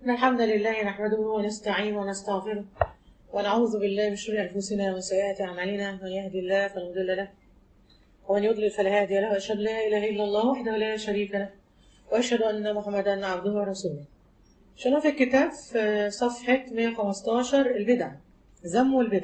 إن الحمد لله نحمده ونستعين ونستغفره ونعوذ بالله من شرور أنفسنا ومن سيئات أعمالنا من يهدي الله فلا مضل له ومن يضلل فلا هادي له وأشهد لا إله إلا الله وحده لا شريك له وأشهد أن محمدا عبده ورسوله شنو في الكتاب في صفحة 115 البدع ذم البدع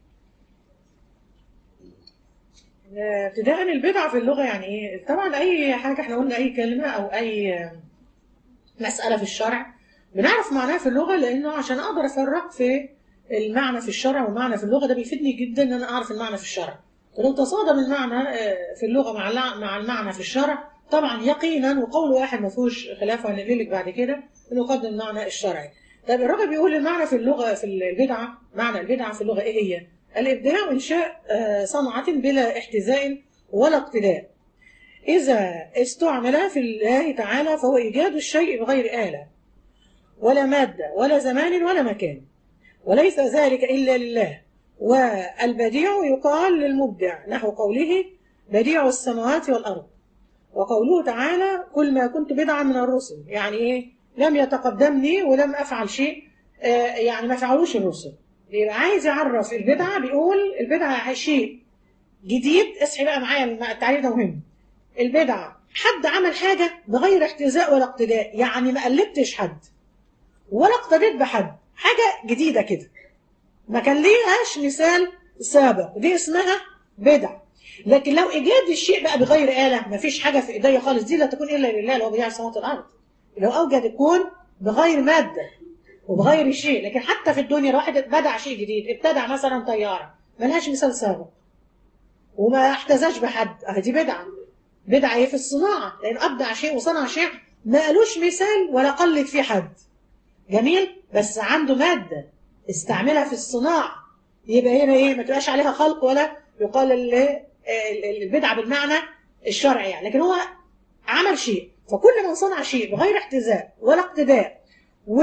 ابتداء البدعة في اللغة يعني ايه؟ طبعا أي حاجة احنا قلنا أي كلمة أو أي مسألة في الشرع بنعرف معناها في اللغة لأنه عشان أقدر أفرق في المعنى في الشرع والمعنى في اللغة ده بيفيدني جدا إن أنا أعرف المعنى في الشرع ولو تصادم المعنى في اللغة مع مع المعنى في الشرع طبعا يقينا وقول واحد ما فيهوش خلاف وهنقول لك بعد كده انه يقدم المعنى الشرعي. طيب الراجل بيقول المعنى في اللغة في البدعة معنى البدعة في اللغة إيه هي؟ الإبداع إنشاء صنعة بلا احتذاء ولا اقتداء إذا استعمل في الله تعالى فهو إيجاد الشيء بغير آلة ولا مادة ولا زمان ولا مكان وليس ذلك إلا لله والبديع يقال للمبدع نحو قوله بديع السماوات والأرض وقوله تعالى كل ما كنت بدعا من الرسل يعني إيه لم يتقدمني ولم أفعل شيء يعني ما فعلوش الرسل بيبقى عايز يعرف البدعة بيقول البدعة شيء جديد اصحي بقى معايا التعريف ده مهم البدعة حد عمل حاجة بغير احتذاء ولا اقتداء يعني ما قلدتش حد ولا اقتديت بحد حاجة جديدة كده ما كان ليهاش مثال سابق دي اسمها بدع لكن لو ايجاد الشيء بقى بغير آلة ما فيش حاجة في ايديا خالص دي لا تكون الا لله اللي هو بيع السماوات والارض لو اوجد يكون بغير مادة وبغير شيء لكن حتى في الدنيا الواحد بدع شيء جديد ابتدع مثلا طيارة ملهاش مثال سابق وما احتذاش بحد اه دي بدعة بدعة ايه في الصناعة لأنه أبدع شيء وصنع شيء ما قالوش مثال ولا قلد فيه حد جميل بس عنده مادة استعملها في الصناعة يبقى هنا ايه ما تبقاش عليها خلق ولا يقال البدعة بالمعنى الشرعي يعني لكن هو عمل شيء فكل من صنع شيء بغير احتذاء ولا اقتداء و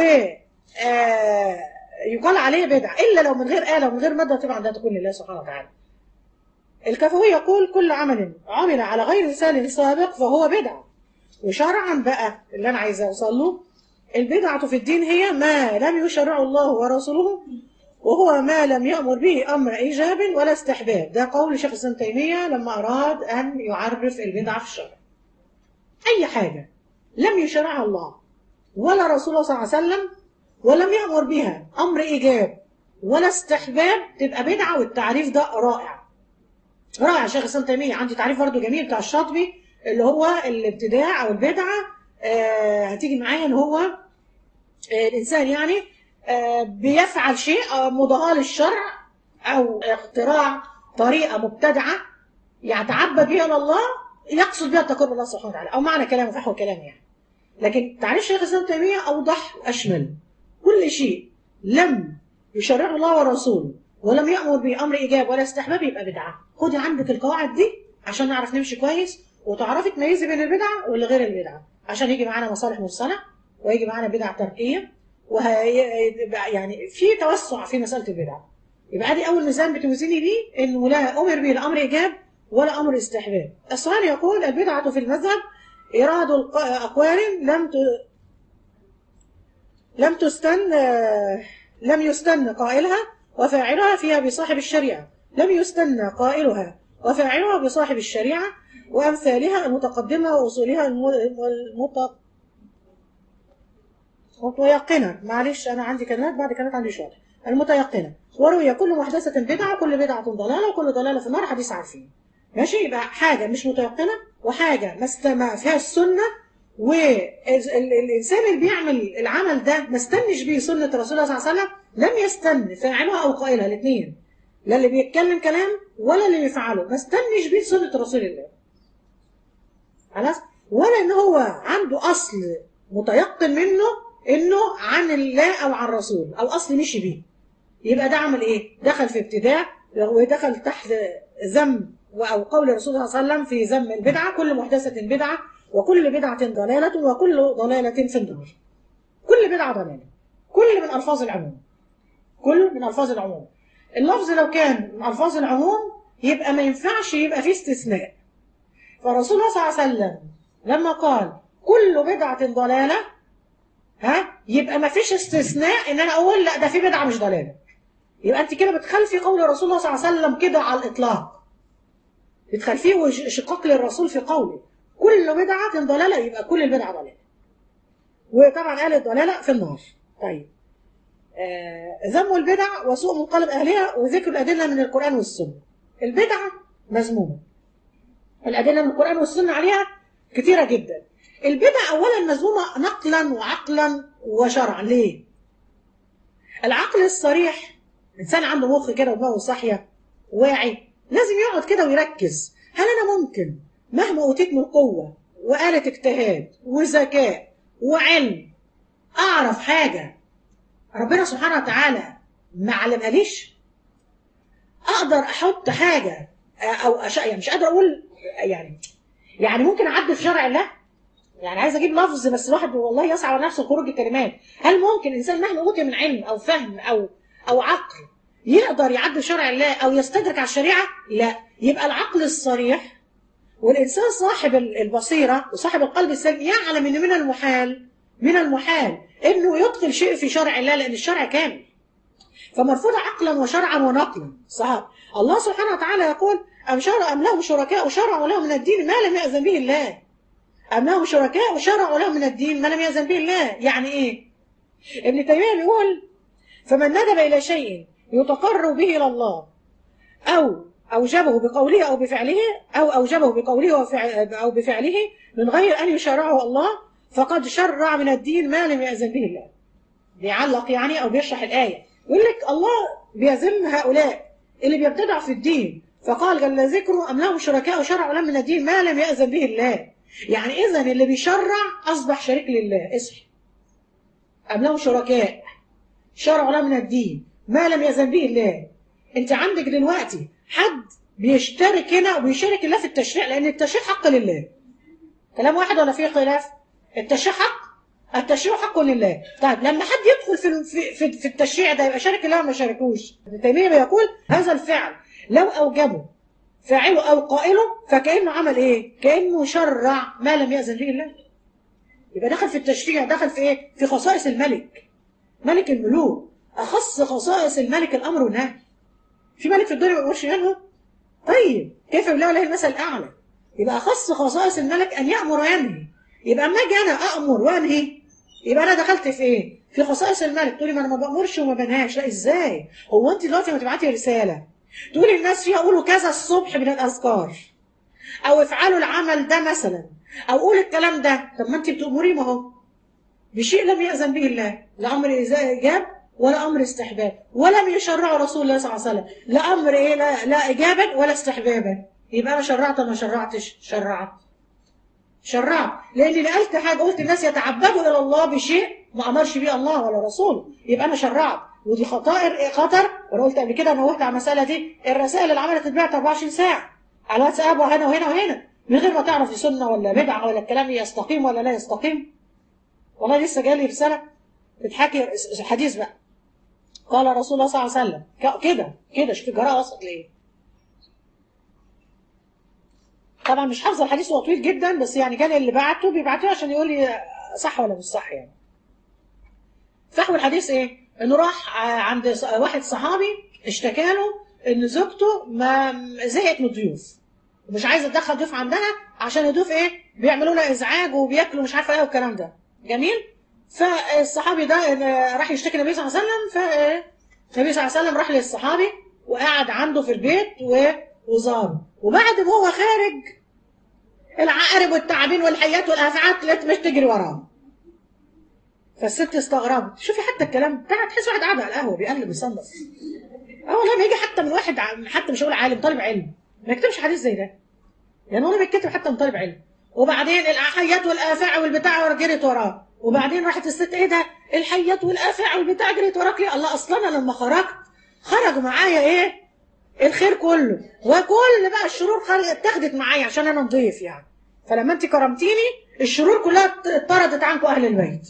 آه يقال عليه بدعة إلا لو من غير آلة ومن غير مادة طبعا ده تكون لله سبحانه وتعالى الكفوي يقول كل عمل عمل على غير مثال سابق فهو بدعة وشرعا بقى اللي أنا عايزة أوصل له البدعة في الدين هي ما لم يشرع الله ورسوله وهو ما لم يأمر به أمر إيجاب ولا استحباب ده قول شيخ الإسلام تيمية لما أراد أن يعرف البدعة في الشرع أي حاجة لم يشرعها الله ولا رسول الله صلى الله عليه وسلم ولم يأمر بها أمر إيجاب ولا استحباب تبقى بدعة والتعريف ده رائع رائع شيخ الإسلام تيمية عندي تعريف برضه جميل بتاع الشاطبي اللي هو الابتداع أو البدعة آه هتيجي معايا إن هو آه الإنسان يعني آه بيفعل شيء مضاهاة للشرع أو اختراع طريقة مبتدعة يتعبد بها الله يقصد بها التقرب الله سبحانه وتعالى أو معنى كلامه فحوى كلامه يعني لكن تعريف شيخ الإسلام تيمية أوضح وأشمل كل شيء لم يشرعه الله ورسوله ولم يأمر بأمر إيجاب ولا استحباب يبقى بدعة خدي عندك القواعد دي عشان نعرف نمشي كويس وتعرفي تميزي بين البدعة والغير البدعة عشان يجي معانا مصالح مرسلة ويجي معانا بدع تركية وهي يعني في توسع في مسألة البدع يبقى دي أول ميزان بتوزني بيه إنه لا أمر به الأمر إيجاب ولا أمر استحباب السؤال يقول البدعة في المذهب إراد أقوال لم ت... لم تستن لم يستن قائلها وفاعلها فيها بصاحب الشريعة لم يستن قائلها وفاعلها بصاحب الشريعة وأمثالها المتقدمة وأصولها المت... متيقنة معلش أنا عندي كلمات بعد كلمات عندي شوية المتيقنة وروي كل محدثة بدعة وكل بدعة ضلالة وكل ضلالة في النار حديث عارفين ماشي يبقى حاجة مش متيقنة وحاجة ما فيها السنة والإنسان اللي بيعمل العمل ده ما استنش بيه سنة رسول الله صلى الله عليه وسلم لم يستن فاعلها أو قائلها الاثنين لا اللي بيتكلم كلام ولا اللي بيفعله ما استنش بيه سنة رسول الله خلاص ولا ان هو عنده أصل متيقن منه انه عن الله او عن الرسول او اصل مشي بيه يبقى ده عمل ايه دخل في ابتداع ودخل تحت ذم او قول الرسول صلى الله عليه وسلم في ذم البدعه كل محدثه بدعه وكل بدعه ضلاله وكل ضلاله في النار كل بدعه ضلاله كل من الفاظ العموم كل من الفاظ العموم اللفظ لو كان من الفاظ العموم يبقى ما ينفعش يبقى فيه استثناء فرسول الله صلى الله عليه وسلم لما قال كل بدعه ضلاله ها يبقى ما فيش استثناء ان انا اقول لا ده في بدعه مش ضلاله يبقى انت كده بتخالفي قول رسول الله صلى الله عليه وسلم كده على الاطلاق بتخالفيه وشقاق للرسول في قوله كل بدعه ضلاله يبقى كل البدعه ضلاله وطبعا قال الضلاله في النار طيب آه ذم البدع وسوء منقلب اهلها وذكر الادله من القران والسنه البدعه مذمومه الادله من القران والسنه عليها كثيره جدا البدع اولا مذمومه نقلا وعقلا وشرعا ليه العقل الصريح انسان عنده مخ كده ودماغه صاحيه واعي لازم يقعد كده ويركز هل انا ممكن مهما اوتيت من قوه وآلة اجتهاد وذكاء وعلم اعرف حاجه ربنا سبحانه وتعالى ما علمهاليش اقدر احط حاجه او أش... يعني مش قادر اقول يعني يعني ممكن اعدل في شرع الله يعني عايز اجيب لفظ بس الواحد والله يسعى على نفسه خروج الكلمات هل ممكن انسان مهما اوتي من علم او فهم او او عقل يقدر يعدل شرع الله او يستدرك على الشريعه لا يبقى العقل الصريح والانسان صاحب البصيره وصاحب القلب السليم يعلم ان من المحال من المحال انه يدخل شيء في شرع الله لان الشرع كامل فمرفوض عقلا وشرعا ونقلا صح الله سبحانه وتعالى يقول أم شرع أم لهم شركاء شرعوا لهم من الدين ما لم يأذن به الله أم لهم شركاء شرعوا لهم من الدين ما لم يأذن به الله يعني إيه ابن تيمية بيقول فمن ندب إلى شيء يتقرب به إلى الله أو أوجبه بقوله أو بفعله أو أوجبه بقوله أو بفعله من غير أن يشرعه الله فقد شرع من الدين ما لم يأذن به الله بيعلق يعني أو بيشرح الآية يقول لك الله بيذم هؤلاء اللي بيبتدع في الدين فقال جل ذكره أم لهم شركاء شرعوا لهم من الدين ما لم يأذن به الله يعني إذا اللي بيشرع أصبح شريك لله اصحي أم لهم شركاء شرعوا لهم من الدين ما لم يأذن به الله أنت عندك دلوقتي حد بيشترك هنا وبيشارك الله في التشريع لأن التشريع حق لله كلام واحد ولا فيه خلاف التشريع حق التشريع حق لله طيب لما حد يدخل في في في التشريع ده يبقى شارك الله ولا ما شاركوش ابن تيميه بيقول هذا الفعل لو اوجبه فاعله او قائله فكانه عمل ايه كانه شرع ما لم ياذن به الله يبقى دخل في التشريع دخل في ايه في خصائص الملك ملك الملوك اخص خصائص الملك الامر والنهي في ملك في الدنيا ما بيقولش منه طيب كيف بالله له المثل الاعلى يبقى اخص خصائص الملك ان يامر وينهي يبقى اما اجي انا امر وانهي يبقى انا دخلت في ايه في خصائص الملك تقولي ما انا ما بامرش وما بنهاش لا ازاي هو انت دلوقتي لما تبعتي رساله تقولي الناس فيها قولوا كذا الصبح من الاذكار او افعلوا العمل ده مثلا او قول الكلام ده طب ما انت بتامري ما هو بشيء لم ياذن به الله لا امر ايجاب ولا امر استحباب ولم يشرعه رسول الله صلى الله عليه وسلم لا امر ايه لا, لا ايجابا ولا استحبابا يبقى انا شرعت ما شرعتش شرعت شرعت لاني نقلت حاجه قلت الناس يتعبدوا الى الله بشيء ما امرش بيه الله ولا رسوله يبقى انا شرعت ودي خطائر خطر وانا قلت قبل كده نوهت على المساله دي الرسائل اللي عملت تتبعت 24 ساعه على واتساب وهنا وهنا وهنا من غير ما تعرف دي سنه ولا بدعه ولا الكلام يستقيم ولا لا يستقيم والله لسه جالي رساله بتحكي حديث بقى قال رسول الله صلى الله عليه وسلم كده كده شوف الجراءه وصلت لايه طبعا مش حافظه الحديث هو طويل جدا بس يعني كان اللي بعته بيبعته عشان يقول لي صح ولا مش صح يعني فحوى الحديث ايه انه راح عند واحد صحابي اشتكى له ان زوجته ما زهقت من الضيوف ومش عايزه تدخل ضيوف عندها عشان الضيوف ايه بيعملوا لها ازعاج وبياكلوا مش عارفه ايه والكلام ده جميل فالصحابي ده راح يشتكي النبي صلى الله عليه وسلم فالنبي صلى الله عليه وسلم راح للصحابي وقعد عنده في البيت وزاره وبعد ما هو خارج العقارب والتعابين والحيات والافعاد لقيت مش تجري وراه فالست استغربت شوفي حتى الكلام بتاع تحس واحد قاعد على القهوه بيقلب يصنف اه والله ما يجي حتى من واحد حتى مش هقول عالم طالب علم ما يكتبش حديث زي ده يعني هو بيتكتب حتى من طالب علم وبعدين الحيات والافاع والبتاع جريت وراه وبعدين راحت الست ايه ده الحيات والافاع والبتاع جريت وراك ليه الله اصلا انا لما خرجت خرج معايا ايه الخير كله وكل بقى الشرور اتاخدت معايا عشان انا نضيف يعني فلما انت كرمتيني الشرور كلها اتطردت عنكم اهل البيت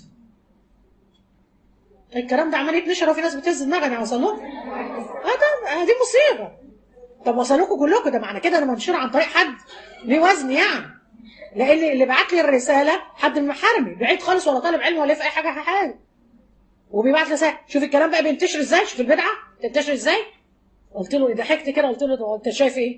الكلام ده عمال يتنشر وفي ناس بتهز دماغها يعني وصل لهم اه ده دي مصيبه طب وصل لكم كلكم ده معنى كده انا منشور عن طريق حد ليه وزن يعني لان اللي بعت لي الرساله حد من محارمي بعيد خالص ولا طالب علم ولا في اي حاجه حاجه وبيبعت لي رساله شوف الكلام بقى بينتشر ازاي شوف البدعه تنتشر ازاي قلت له ضحكت كده قلت له طب انت شايف ايه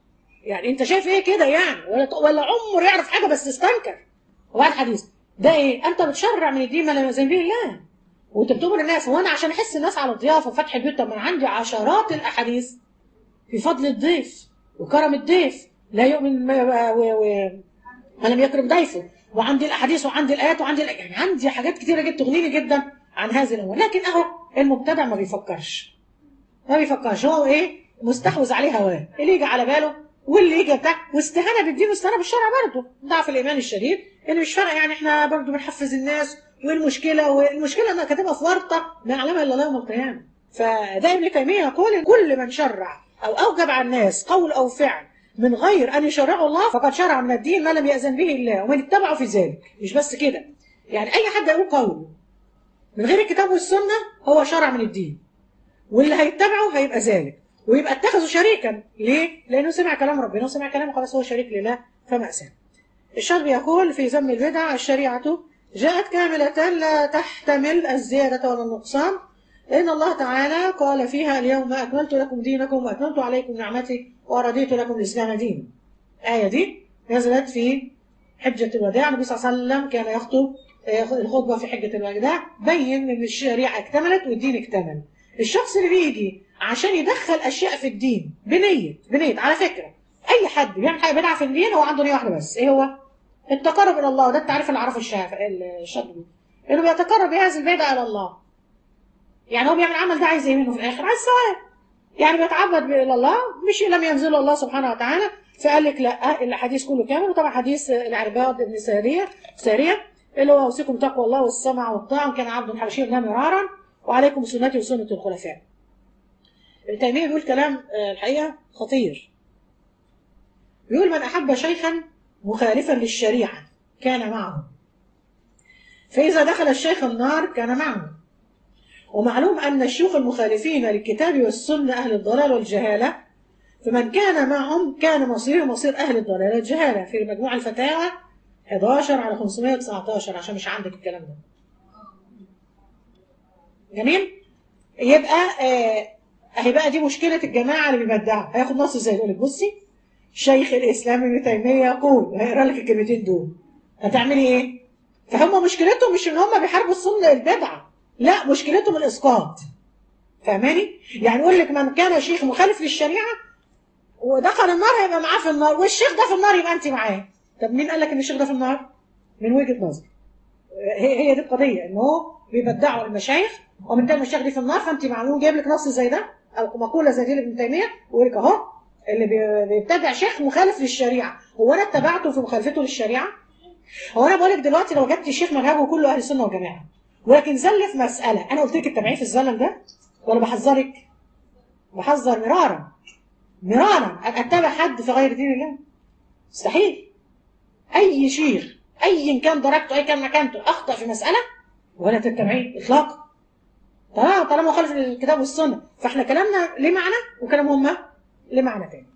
يعني انت شايف ايه كده يعني ولا ولا عمره يعرف حاجه بس استنكر وبعد حديث ده ايه انت بتشرع من الدين ما لم يزن به الله وانت بتؤمر الناس وانا عشان احس الناس على الضيافه وفتح البيوت طب ما انا عندي عشرات الاحاديث في فضل الضيف وكرم الضيف لا يؤمن ما, و... و... ما لم يكرم ضيفه وعندي الاحاديث وعندي الايات وعندي الأ... يعني عندي حاجات كتيره جدا تغنيني جدا عن هذه الامور لكن اهو المبتدع ما بيفكرش ما بيفكرش هو ايه مستحوذ عليه هواه اللي يجي على باله واللي يجي بتاع واستهانه بالدين واستهانه بالشرع برضه ضعف الايمان الشديد اللي مش فارقه يعني احنا برضه بنحفز الناس وايه المشكله والمشكله انها كاتبها في ورطه ما يعلمها الا الله يوم القيامه فده ابن تيميه يقول ان كل من شرع او اوجب على الناس قول او فعل من غير ان يشرعه الله فقد شرع من الدين ما لم ياذن به الله ومن اتبعه في ذلك مش بس كده يعني اي حد يقول قوله من غير الكتاب والسنه هو شرع من الدين واللي هيتبعه هيبقى ذلك ويبقى اتخذه شريكا ليه؟ لانه سمع كلام ربنا وسمع كلامه خلاص هو شريك لله فمأساه. الشرع يقول في ذم البدع الشريعة جاءت كاملة لا تحتمل الزيادة ولا النقصان لأن الله تعالى قال فيها اليوم أكملت لكم دينكم وأتممت عليكم نعمتي ورضيت لكم الإسلام دينا. الآية دي نزلت في حجة الوداع النبي صلى الله عليه وسلم كان يخطب الخطبة في حجة الوداع بين إن الشريعة اكتملت والدين اكتمل. الشخص اللي بيجي عشان يدخل اشياء في الدين بنيه بنيه على فكره اي حد بيعمل حاجه بدعه في الدين هو عنده نيه واحده بس ايه هو؟ التقرب الى الله ده التعريف اللي عرفه الشاطبي انه بيتقرب بهذه البدعه الى الله يعني هو بيعمل عمل ده عايز ايه منه في الاخر؟ عايز ثواب يعني بيتعبد الى الله مش لم ينزله الله سبحانه وتعالى فقال لك لا الحديث كله كامل وطبعا حديث العرباض بن ساريه ساريه اللي هو اوصيكم تقوى الله والسمع والطاعه كان عبد حبشي لا مرارا وعليكم سنتي وسنه الخلفاء ابن تيمية بيقول كلام الحقيقة خطير بيقول من أحب شيخا مخالفا للشريعة كان معه فإذا دخل الشيخ النار كان معه ومعلوم أن الشيوخ المخالفين للكتاب والسنة أهل الضلال والجهالة فمن كان معهم كان مصيره مصير أهل الضلال والجهالة في مجموع الفتاوى 11 على 519 عشان مش عندك الكلام ده جميل يبقى آه اهي بقى دي مشكلة الجماعة اللي بيبدعوا هياخد نص ازاي يقول لك بصي شيخ الاسلام ابن تيمية يقول وهيقرا لك الكلمتين دول هتعملي ايه؟ فهم مشكلتهم مش ان هم بيحاربوا السنة البدعة لا مشكلتهم الاسقاط فاهماني؟ يعني يقول لك من كان شيخ مخالف للشريعة ودخل النار هيبقى معاه في النار والشيخ ده في النار يبقى انت معاه طب مين قال لك ان الشيخ ده في النار؟ من وجهة نظر هي هي دي القضية ان هو بيبدعوا المشايخ ومن ده المشايخ دي في النار فانت معلوم جايب لك نص زي ده او مقوله زي دي لابن تيميه ويقول لك اهو اللي بيبتدع شيخ مخالف للشريعه هو انا اتبعته في مخالفته للشريعه هو انا بقول لك دلوقتي لو جبت شيخ مذهبه كله اهل السنه والجماعه ولكن زل في مساله انا قلت لك اتبعيه في الزلل ده ولا بحذرك بحذر مرارا مرارا ان اتبع حد في غير دين الله مستحيل اي شيخ ايا كان درجته اي كان مكانته اخطا في مساله ولا تتبعيه اطلاقا طالما طالما خالف الكتاب والسنه فاحنا كلامنا ليه معنى وكلامهم هم ليه معنى تاني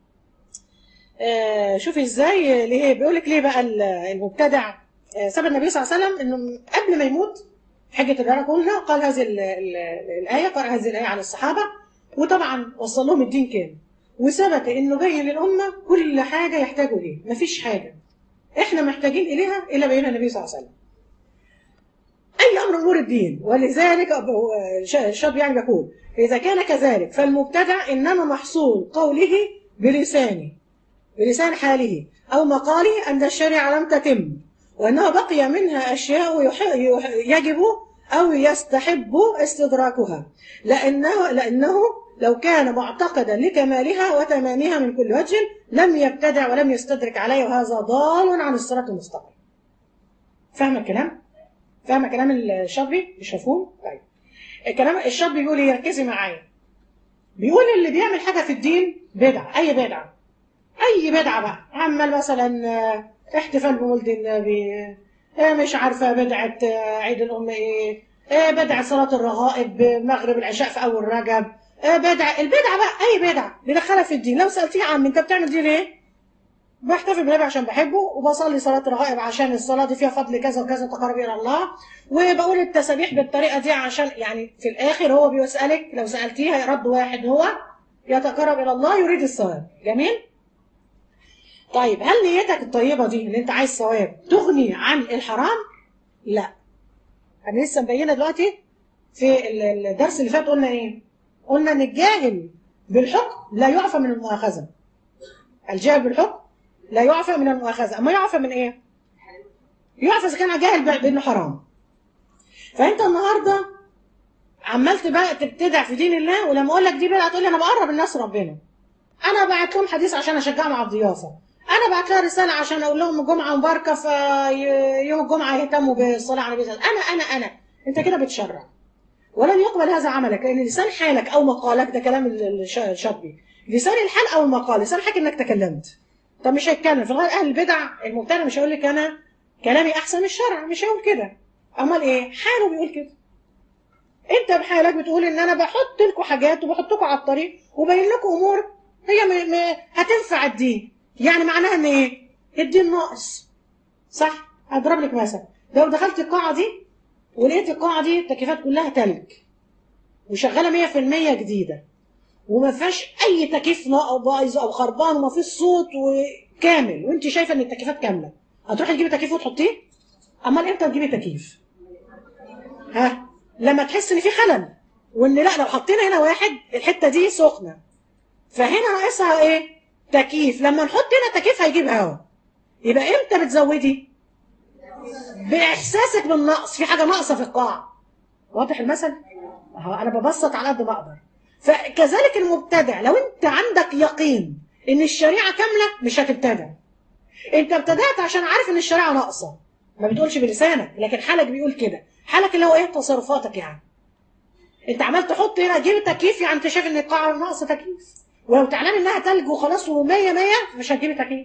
آه شوفي ازاي ليه بيقول لك ليه بقى المبتدع آه سبب النبي صلى الله عليه وسلم انه قبل ما يموت حجة البلاغة قلنا قال هذه ال ال الآية قرأ هذه الآية على الصحابة وطبعا وصل لهم الدين كامل وثبت انه بين للأمة كل حاجة يحتاجوا إليه مفيش حاجة احنا محتاجين إليها إلا بينها النبي صلى الله عليه وسلم أي أمر أمور الدين ولذلك الشاب يعني يقول إذا كان كذلك فالمبتدع إنما محصول قوله بلسانه بلسان حاله أو مقاله أن الشريعة لم تتم وأنه بقي منها أشياء يجب أو يستحب استدراكها لأنه, لأنه لو كان معتقدا لكمالها وتمامها من كل وجه لم يبتدع ولم يستدرك عليه وهذا ضال عن الصراط المستقيم فاهم الكلام؟ فاهمه كلام الشاطبي مش مفهوم طيب الكلام الشاطبي بيقول ايه ركزي معايا بيقول اللي بيعمل حاجه في الدين بدعه اي بدعه اي بدعه بقى عمل مثلا احتفال بمولد النبي مش عارفه بدعه عيد الام ايه بدعه صلاه الرغائب مغرب العشاء في اول رجب بدعه البدعه بقى اي بدعه بيدخلها في الدين لو سالتيه عم انت بتعمل دي ليه بحتفل بالنبي عشان بحبه وبصلي صلاة الغائب عشان الصلاة دي فيها فضل كذا وكذا تقرب إلى الله وبقول التسابيح بالطريقة دي عشان يعني في الآخر هو بيسألك لو سألتيه هيرد واحد هو يتقرب إلى الله يريد الثواب جميل؟ طيب هل نيتك الطيبة دي اللي أنت عايز ثواب تغني عن الحرام؟ لا أنا لسه مبينة دلوقتي في الدرس اللي فات قلنا إيه؟ قلنا إن الجاهل بالحكم لا يعفى من المؤاخذة الجاهل بالحكم لا يعفى من المؤاخذة أما يعفى من إيه؟ يعفى إذا كان جاهل بأنه حرام فأنت النهاردة عملت بقى تبتدع في دين الله ولما أقول لك دي بدعة تقول لي أنا بقرب الناس ربنا أنا بعت لهم حديث عشان أشجعهم على الضيافة أنا بعت لها رسالة عشان أقول لهم الجمعة مباركة فيوم الجمعة يهتموا بالصلاة على النبي أنا أنا أنا أنت كده بتشرع ولن يقبل هذا عملك لأن لسان حالك أو مقالك ده كلام الشاطبي لسان الحال أو المقال لسان حالك إنك تكلمت طب مش هيتكلم في الغالب اهل البدع المبتدع مش هيقول لك انا كلامي احسن من الشرع مش هيقول كده امال ايه حاله بيقول كده انت بحالك بتقول ان انا بحط لكم حاجات وبحطكم على الطريق وبين لكم امور هي م... م... هتنفع الدين يعني معناها ان ايه الدين ناقص صح هضرب لك مثل لو دخلت القاعه دي ولقيت القاعه دي التكييفات كلها تلج وشغاله 100% جديده وما فيهاش اي تكييف بايظ او خربان وما فيش صوت وكامل وانت شايفه ان التكييفات كامله هتروحي تجيبي تكييف وتحطيه امال امتى تجيبي تكييف ها لما تحس ان في خلل وان لا لو حطينا هنا واحد الحته دي سخنه فهنا ناقصها ايه تكييف لما نحط هنا تكييف هيجيب هواء يبقى امتى بتزودي باحساسك بالنقص في حاجه ناقصه في القاعه واضح المثل اهو انا ببسط على قد ما اقدر فكذلك المبتدع لو انت عندك يقين ان الشريعه كامله مش هتبتدع انت ابتدعت عشان عارف ان الشريعه ناقصه ما بتقولش بلسانك لكن حالك بيقول كده حالك اللي هو ايه تصرفاتك يعني انت عمال تحط هنا جيب تكييف يعني انت شايف ان القاعه ناقصه تكييف ولو تعلم انها تلج وخلاص و100 100 مش هتجيبي تكييف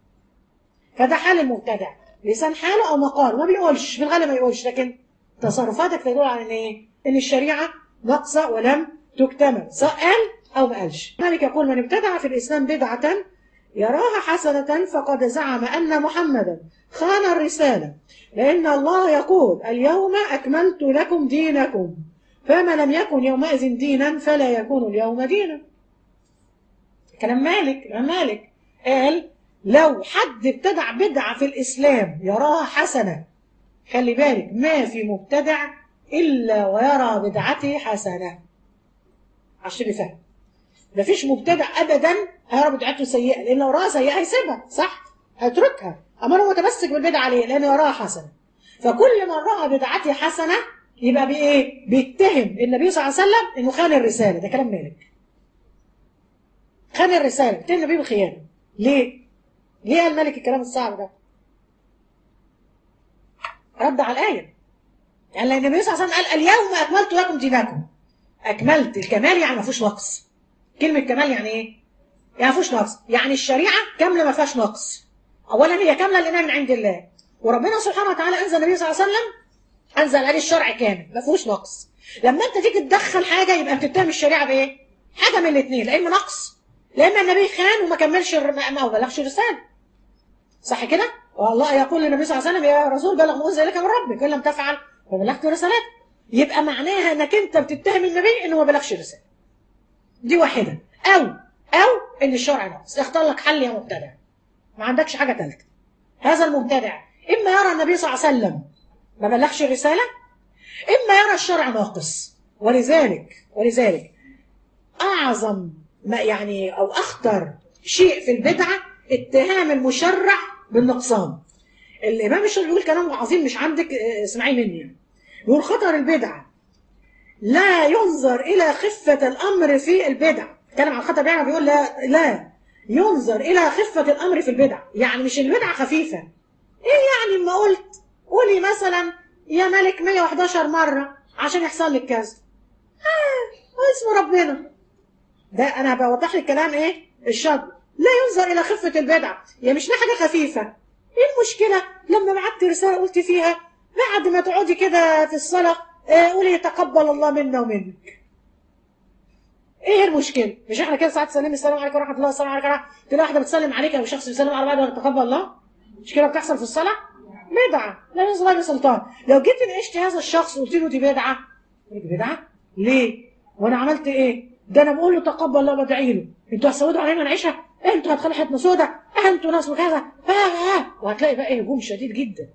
فده حال المبتدع لسان حاله او مقال ما بيقولش في الغالب ما يقولش لكن تصرفاتك تدل على ان ايه ان الشريعه ناقصه ولم تكتمل سواء قال او ما قالش ذلك يقول من ابتدع في الاسلام بدعه يراها حسنة فقد زعم أن محمدا خان الرسالة لأن الله يقول اليوم أكملت لكم دينكم فما لم يكن يومئذ دينا فلا يكون اليوم دينا كلام مالك كلام مالك قال لو حد ابتدع بدعة في الإسلام يراها حسنة خلي بالك ما في مبتدع إلا ويرى بدعته حسنة عشان فهم مفيش مبتدع ابدا هيرى بدعته سيئه لان لو راها سيئه هيسيبها صح هيتركها اما هو متمسك بالبدعه ليه لانه يراها حسنه فكل من راى بدعته حسنه يبقى بايه بيتهم النبي صلى الله عليه وسلم انه خان الرساله ده كلام مالك خان الرساله بيتهم النبي بالخيانه ليه ليه قال مالك الكلام الصعب ده رد على الايه يعني لان النبي صلى الله عليه وسلم قال اليوم اكملت لكم دينكم اكملت الكمال يعني ما فيهوش نقص كلمة كمال يعني ايه؟ يعني ما فيهوش نقص، يعني الشريعة كاملة ما فيهاش نقص. أولا هي كاملة لأنها من عند الله، وربنا سبحانه وتعالى أنزل النبي صلى الله عليه وسلم أنزل عليه الشرع كامل، ما فيهوش نقص. لما أنت تيجي تدخل حاجة يبقى بتتهم الشريعة بإيه؟ حاجة من الاثنين، لا إما نقص، لا إما النبي خان وما كملش ما بلغش الرسالة. صح كده؟ والله يقول للنبي صلى الله عليه وسلم يا رسول بلغ ما أنزل إليك من ربك، إن لم تفعل فبلغت رسالته. يبقى معناها إنك أنت بتتهم النبي إنه ما بلغش الرسالة. دي واحدة او او ان الشرع ناقص اختار لك حل يا مبتدع ما عندكش حاجه ثالثه هذا المبتدع اما يرى النبي صلى الله عليه وسلم ما بلغش الرساله اما يرى الشرع ناقص ولذلك ولذلك اعظم ما يعني او اخطر شيء في البدعه اتهام المشرع بالنقصان الامام الشافعي بيقول كلام عظيم مش عندك اسمعيه مني يعني. بيقول خطر البدعه لا ينظر الى خفه الامر في البدع اتكلم عن الخطأ بيعمل بيقول لا لا ينظر إلى خفة الأمر في البدع يعني مش البدعة خفيفة إيه يعني ما قلت قولي مثلا يا ملك 111 مرة عشان يحصل لك كذا آه اسم ربنا ده أنا بوضح لك الكلام إيه الشد لا ينظر إلى خفة البدع يعني مش حاجة خفيفة إيه المشكلة لما بعت رسالة قلت فيها بعد ما تقعدي كده في الصلاة قولي تقبل الله منا ومنك ايه المشكله مش احنا كده ساعات تسلمي السلام عليكم ورحمه الله السلام عليكم ورحمه تلاقي واحده بتسلم عليك او شخص بيسلم على بعض تقبل الله مش كده بتحصل في الصلاه بدعه لا ينزل الله سلطان لو جيت ناقشت هذا الشخص وقلت له دي بدعه يقول لك بدعه ليه وانا عملت ايه ده انا بقول له تقبل الله بدعي له انتوا هتسودوا علينا نعيشها انتوا هتخلي حياتنا سودة انتوا ناس وكذا آه آه. وهتلاقي بقى هجوم شديد جدا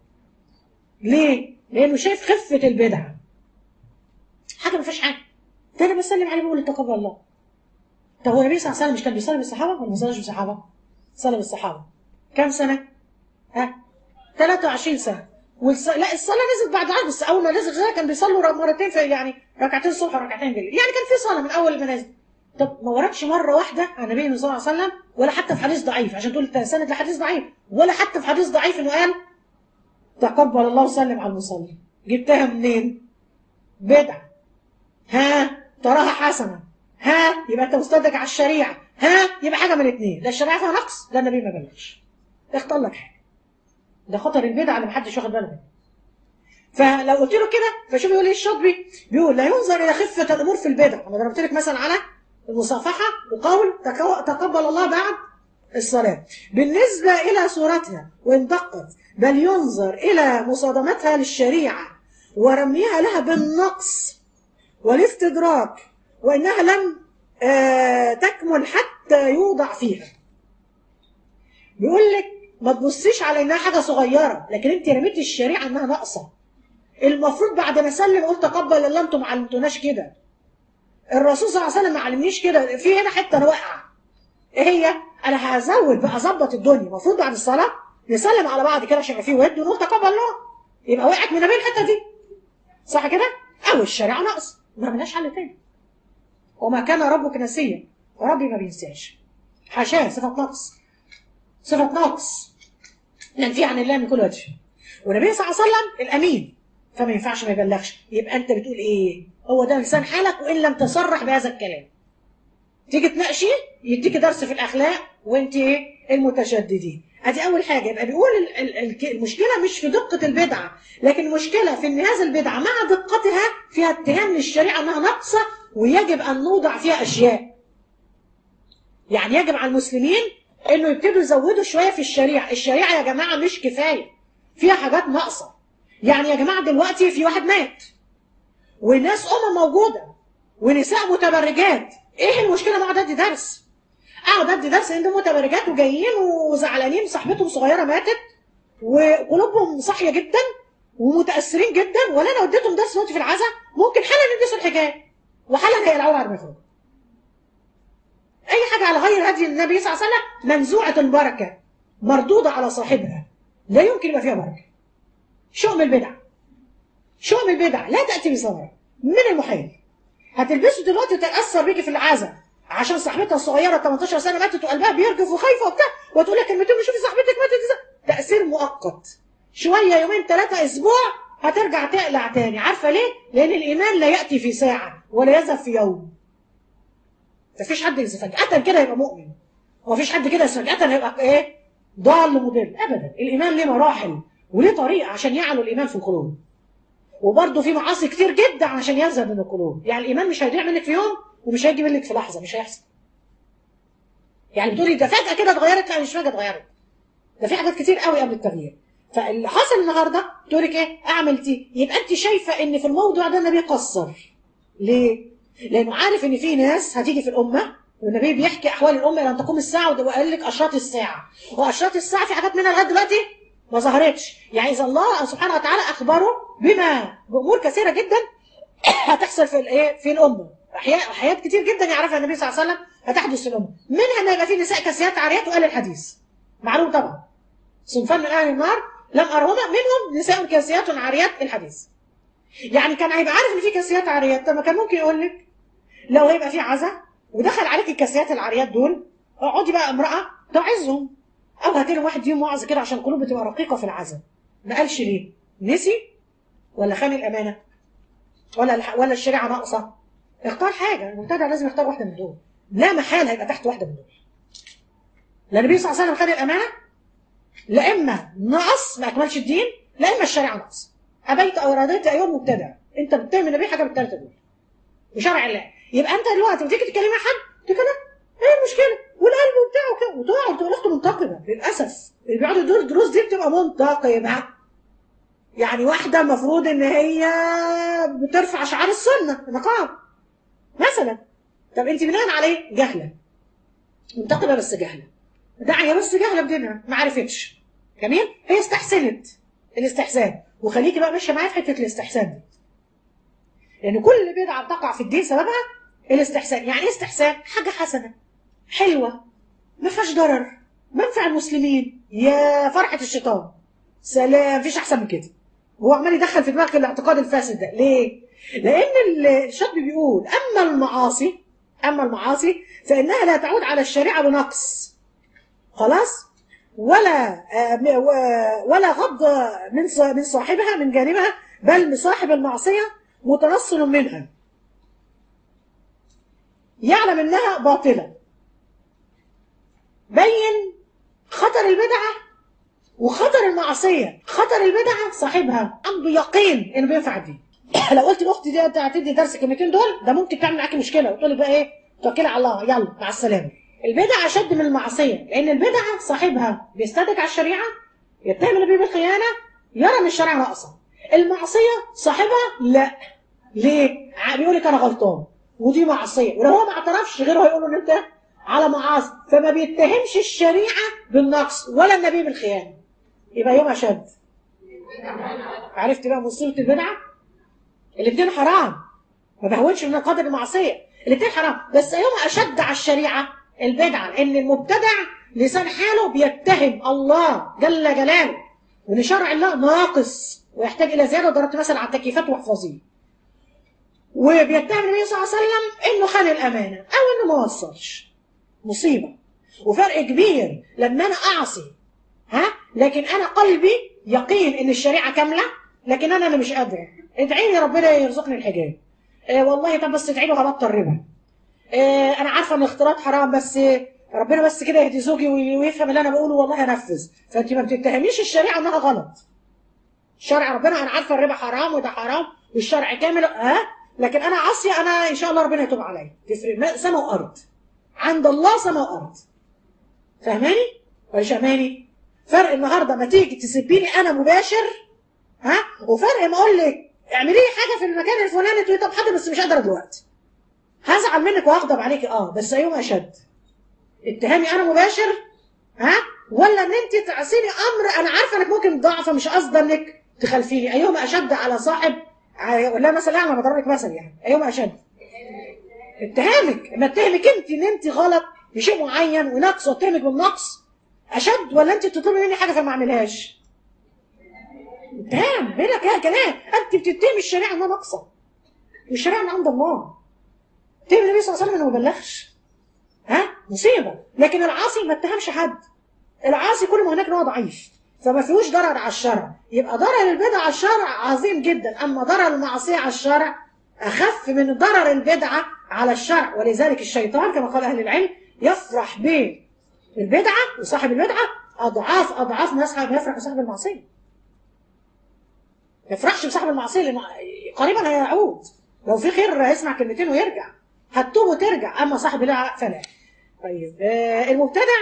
ليه لانه شايف خفه البدعه حاجه ما فيهاش حاجه ده انا بسلم عليه بقول له تقبل الله طب هو النبي صلى الله عليه وسلم مش كان بيصلي بالصحابه ولا ما صلاش بالصحابه؟ صلى بالصحابه كام سنه؟ ها 23 سنه والص... لا الصلاه نزلت بعد عقد بس اول ما نزل الصلاه كان بيصلوا مرتين في يعني ركعتين الصبح وركعتين بالليل يعني كان في صلاه من اول ما نزل طب ما وردش مره واحده عن النبي صلى الله عليه وسلم ولا حتى في حديث ضعيف عشان تقول سند لحديث ضعيف ولا حتى في حديث ضعيف انه قال تقبل الله وسلم على المصلي جبتها منين؟ بدعه ها تراها حسنه ها يبقى انت مصدق على الشريعه ها يبقى حاجه من الاثنين لا الشريعه فيها نقص لا النبي ما بلغش اختار لك حاجه ده خطر البدعه اللي محدش واخد باله منها فلو قلت له كده فشوف يقول ايه الشاطبي بيقول لا ينظر الى خفه الامور في البدع انا ضربت لك مثلا على المصافحه وقول تكو- تقبل الله بعد الصلاه بالنسبه الى صورتها وان دقت بل ينظر الى مصادمتها للشريعه ورميها لها بالنقص والاستدراك وانها لم آه، تكمل حتى يوضع فيها بيقول لك ما تبصيش على انها حاجه صغيره لكن انت رميتي الشريعه انها ناقصه المفروض بعد ما اسلم قلت تقبل الله انتم ما علمتوناش كده الرسول صلى الله عليه وسلم ما علمنيش كده في هنا حته انا واقعه ايه هي انا هزود بقى اظبط الدنيا المفروض بعد الصلاه نسلم على بعض كده عشان يبقى في ود ونقول تقبل الله يبقى وقعت من بين الحته دي صح كده او الشريعه ناقص ما ملهاش حل تاني وما كان ربك نسيا وربي ما بينساش حاشاه صفه نقص صفه نقص ننفي عن الله من كل وجه والنبي صلى الله عليه وسلم الامين فما ينفعش ما يبلغش يبقى انت بتقول ايه هو ده لسان حالك وان لم تصرح بهذا الكلام تيجي تناقشي يديك درس في الاخلاق وانت ايه المتشددين ادي اول حاجه يبقى بيقول ال- ال- ال- المشكله مش في دقه البدعه لكن المشكله في ان هذه البدعه مع دقتها فيها اتهام للشريعه انها ناقصه ويجب ان نوضع فيها اشياء يعني يجب على المسلمين انه يبتدوا يزودوا شويه في الشريعه الشريعه يا جماعه مش كفايه فيها حاجات ناقصه يعني يا جماعه دلوقتي في واحد مات وناس امم موجوده ونساء متبرجات ايه المشكله مع ده دي درس اقعد ادي درس ان دول متبرجات وجايين وزعلانين صاحبتهم صغيره ماتت وقلوبهم صاحيه جدا ومتاثرين جدا ولا انا اديتهم درس دلوقتي في العزاء ممكن حالا يلبسوا الحجاب وحالا هيقلعوه بعد ما يخرجوا اي حاجه على غير هدي النبي صلى الله عليه وسلم منزوعه البركه مردوده على صاحبها لا يمكن يبقى فيها بركه شؤم البدع شؤم البدع لا تاتي بثمره من المحال هتلبسه دلوقتي وتتاثر بيكي في العزاء عشان صاحبتها الصغيره 18 سنه ماتت وقلبها بيرجف وخايفه وبتاع وتقول لك كلمتين شوفي صاحبتك ماتت ازاي تاثير مؤقت شويه يومين ثلاثه اسبوع هترجع تقلع تاني عارفه ليه؟ لان الايمان لا ياتي في ساعه ولا يذهب في يوم مفيش حد فجاه كده يبقى مؤمن ومفيش حد كده فجاه يبقى ايه؟ ضال مضل ابدا الايمان ليه مراحل وليه طريقه عشان يعلو الايمان في القلوب وبرضه في معاصي كتير جدا عشان ينزل من القلوب يعني الايمان مش هيضيع منك في يوم ومش هيجي منك في لحظه مش هيحصل يعني بتقولي ده فجاه كده اتغيرت لا مش فجاه اتغيرت ده في حاجات كتير قوي قبل التغيير فاللي حصل النهارده تقول لك ايه اعمل دي يبقى انت شايفه ان في الموضوع ده النبي قصر ليه لانه عارف ان في ناس هتيجي في الامه والنبي بيحكي احوال الامه لن تقوم الساعه وده وقال لك اشراط الساعه واشراط الساعه في حاجات منها لغايه دلوقتي ما ظهرتش يعني اذا الله سبحانه وتعالى اخبره بما بامور كثيره جدا هتحصل في الايه في الامه احياء حاجات كتير جدا يعرفها النبي صلى الله عليه وسلم هتحدث في الامه منها ان يبقى في نساء كاسيات عاريات وقال الحديث معلوم طبعا صنفان من اهل النار لم ارهما منهم نساء كاسيات عاريات الحديث يعني كان هيبقى عارف ان في كاسيات عاريات طب ما كان ممكن يقول لك لو هيبقى في عزا ودخل عليك الكاسيات العاريات دول اقعدي بقى امراه تعزهم او هاتي لهم واحد يوم وعظ كده عشان القلوب بتبقى رقيقه في العزا ما قالش ليه نسي ولا خان الامانه ولا الح... ولا الشريعه ناقصه اختار حاجه المبتدع لازم يختار واحده من دول لا محال هيبقى تحت واحده من دول لا النبي صلى الله عليه وسلم خد الامانه لا اما نقص ما اكملش الدين لا اما الشريعه نقص ابيت او رضيت ايها المبتدع انت بتتهم النبي حاجه بالثلاثه دول بشرع الله يبقى انت دلوقتي بتيجي تكلمي حد تقول له ايه المشكله والقلب وبتاعه كده وتقعد تبقى الاخت منتقبه للاسف اللي بيقعدوا يدوا الدروس دي بتبقى منتقبه يعني واحده المفروض ان هي بترفع شعار السنه النقاب مثلا طب انت بناء عليه جهله منتقبه بس جهله داعيه بس جهله بدينها ما عرفتش جميل هي استحسنت الاستحسان وخليكي بقى ماشيه معايا في حته الاستحسان دي لان كل بدعه بتقع في الدين سببها الاستحسان يعني ايه استحسان حاجه حسنه حلوه ما فيهاش ضرر منفع المسلمين يا فرحه الشيطان سلام مفيش احسن من كده هو عمال يدخل في دماغك الاعتقاد الفاسد ده ليه لان الشاب بيقول اما المعاصي اما المعاصي فانها لا تعود على الشريعه بنقص خلاص ولا ولا غض من من صاحبها من جانبها بل صاحب المعصيه متنصل منها يعلم انها باطله بين خطر البدعه وخطر المعصيه خطر البدعه صاحبها عنده يقين انه بينفع الدين لو قلت لاختي دي هتدي درس الكلمتين دول ده ممكن تعمل معاكي مشكله وتقول لك بقى ايه توكلي على الله يلا مع السلامه البدعه اشد من المعصيه لان البدعه صاحبها بيستدرك على الشريعه يتهم النبي بالخيانه يرى ان الشريعه ناقصه المعصيه صاحبها لا ليه بيقول لك انا غلطان ودي معصيه ولو هو ما اعترفش غيره هيقول ان انت على معاصي فما بيتهمش الشريعه بالنقص ولا النبي بالخيانه يبقى يوم اشد عرفت بقى مصيبه البدعه الاثنين حرام ما بهونش من قدر المعصيه الاثنين حرام بس يوم اشد على الشريعه البدعه لان المبتدع لسان حاله بيتهم الله جل جلاله وان شرع الله ناقص ويحتاج الى زياده ضربت مثلا على التكييفات واحفظيه وبيتهم النبي صلى الله عليه وسلم انه خان الامانه او انه ما وصلش مصيبه وفرق كبير لما انا اعصي ها لكن انا قلبي يقين ان الشريعه كامله لكن انا اللي مش قادره ادعي لي ربنا يرزقني الحجاب آه والله طب بس ادعي له هبطل ربا آه انا عارفه ان الاختلاط حرام بس ربنا بس كده يهدي زوجي ويفهم اللي انا بقوله والله هنفذ فانت ما بتتهميش الشريعه انها غلط شرع ربنا انا عارفه الربا حرام وده حرام والشرع كامل ها أه؟ لكن انا عاصيه انا ان شاء الله ربنا يتوب عليا تفرق سما وارض عند الله سما وارض فاهماني ولا فاهماني فرق النهارده ما تيجي تسبيني انا مباشر ها وفرق ما اقول لك اعملي لي حاجه في المكان الفلاني تقولي طب حاضر بس مش قادره دلوقتي هزعل منك وهغضب عليكي اه بس يوم اشد اتهامي انا مباشر ها ولا ان انت تعصيني امر انا عارفه انك ممكن ضعفه مش قصده انك تخالفيني ايهما اشد على صاحب ولا مثلا اعمل بضرب لك مثل يعني ايهما اشد اتهامك ما اتهمك انت ان انت غلط في شيء معين ونقص واتهمك بالنقص اشد ولا انت بتطلبي مني حاجه فما اعملهاش اتهام بينك يا كلام انت بتتهمي الشريعه انها ناقصه والشريعه من عند الله اتهم النبي صلى الله عليه وسلم انه ما بلغش ها مصيبه لكن العاصي ما اتهمش حد العاصي كل ما هناك ان هو ضعيف فما فيهوش ضرر على الشرع يبقى ضرر البدعه على الشرع عظيم جدا اما ضرر المعصيه على الشرع اخف من ضرر البدعه على الشرع ولذلك الشيطان كما قال اهل العلم يفرح بالبدعه وصاحب البدعه اضعاف اضعاف ما يصحب يفرح بصاحب المعصيه ما يفرحش بصاحب المعصيه لانه قريبا هيعود لو في خير هيسمع كلمتين ويرجع هتتوب وترجع اما صاحب البدعه فلا طيب آه المبتدع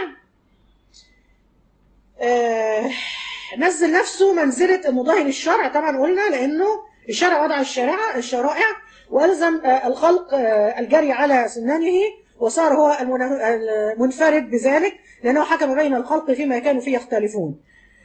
آه نزل نفسه منزلة المضاهي للشرع طبعا قلنا لأنه الشرع وضع الشريعة الشرائع وألزم آه الخلق آه الجري على سنانه وصار هو المنفرد بذلك لأنه حكم بين الخلق فيما كانوا فيه يختلفون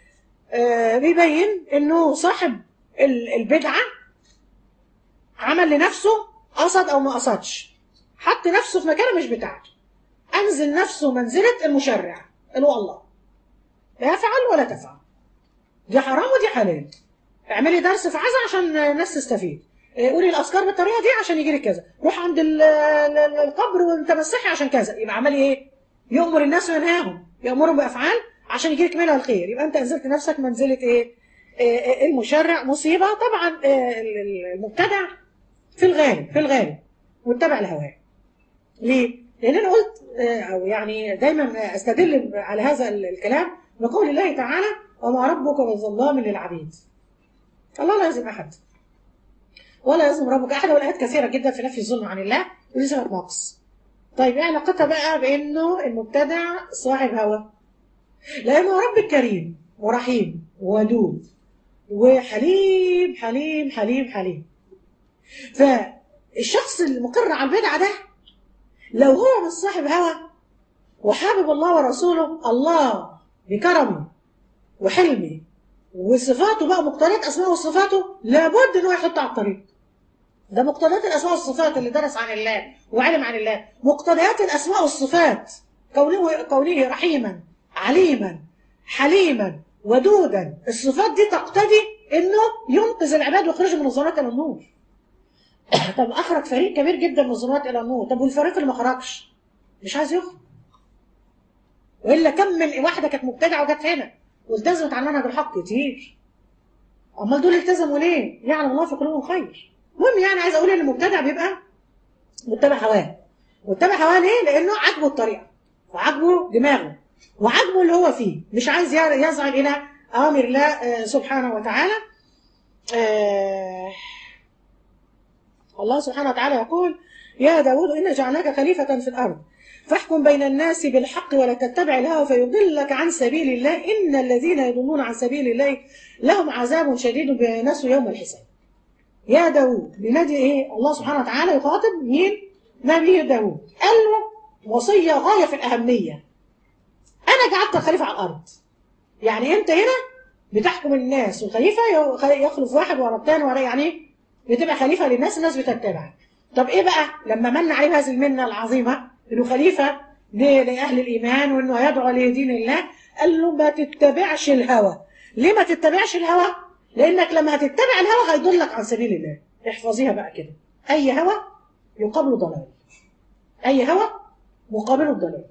بيبين أنه صاحب البدعة عمل لنفسه قصد أو ما قصدش حط نفسه في مكانه مش بتاعته أنزل نفسه منزلة المشرع اللي هو الله لا يفعل ولا تفعل دي حرام ودي حلال اعملي درس في عزا عشان الناس تستفيد قولي الاذكار بالطريقه دي عشان يجي لك كذا روح عند القبر وتمسحي عشان كذا يبقى عملي ايه يؤمر الناس وينهاهم يامرهم بافعال عشان يجي لك منها الخير يبقى انت انزلت نفسك منزله ايه المشرع مصيبه طبعا المبتدع في الغالب في الغالب متبع الهواه ليه لان انا قلت او يعني دايما استدل على هذا الكلام بقول الله تعالى وما ربك بظلام للعبيد الله لا يظلم احد ولا يظلم ربك احد والايات كثيره جدا في نفي الظلم عن الله ودي صفة نقص طيب ايه علاقتها بقى بانه المبتدع صاحب هوى لانه رب كريم ورحيم وودود وحليم حليم حليم حليم فالشخص المقر على البدعة ده لو هو مش صاحب هوى وحابب الله ورسوله الله بكرمه وحلمه وصفاته بقى مقتضيات اسماء وصفاته لابد ان هو يحط على الطريق ده مقتضيات الاسماء والصفات اللي درس عن الله وعلم عن الله مقتضيات الاسماء والصفات كونه كونه رحيما عليما حليما ودودا الصفات دي تقتضي انه ينقذ العباد ويخرجهم من الظلمات الى النور طب اخرج فريق كبير جدا من الظلمات الى النور طب والفريق اللي ما خرجش مش عايز يخرج والا كم من واحده كانت مبتدعه وجت هنا والتزمت على منهج الحق كتير امال دول التزموا ليه؟ يعلم الله في قلوبهم خير المهم يعني عايز اقول ان المبتدع بيبقى متبع هواه متبع هواه ليه؟ لانه عاجبه الطريقه وعاجبه دماغه وعاجبه اللي هو فيه مش عايز يزعل الى اوامر الله سبحانه وتعالى آه الله سبحانه وتعالى يقول يا داود إنا جعلناك خليفة في الأرض فاحكم بين الناس بالحق ولا تتبع الهوى فيضلك عن سبيل الله إن الذين يضلون عن سبيل الله لهم عذاب شديد بنسوا يوم الحساب يا داود بنادي إيه الله سبحانه وتعالى يخاطب مين نبي داود قال له وصية غاية في الأهمية أنا جعلتك خليفة على الأرض يعني أنت هنا بتحكم الناس والخليفة يخلف واحد ورا الثاني ورا يعني بتبقى خليفة للناس الناس بتتبع طب ايه بقى لما من عليه هذه المنة العظيمة انه خليفة لأهل الإيمان وانه يدعو لدين الله قال له ما تتبعش الهوى ليه ما تتبعش الهوى لانك لما هتتبع الهوى هيضلك عن سبيل الله احفظيها بقى كده اي هوى يقابل ضلال اي هوى مقابل الضلال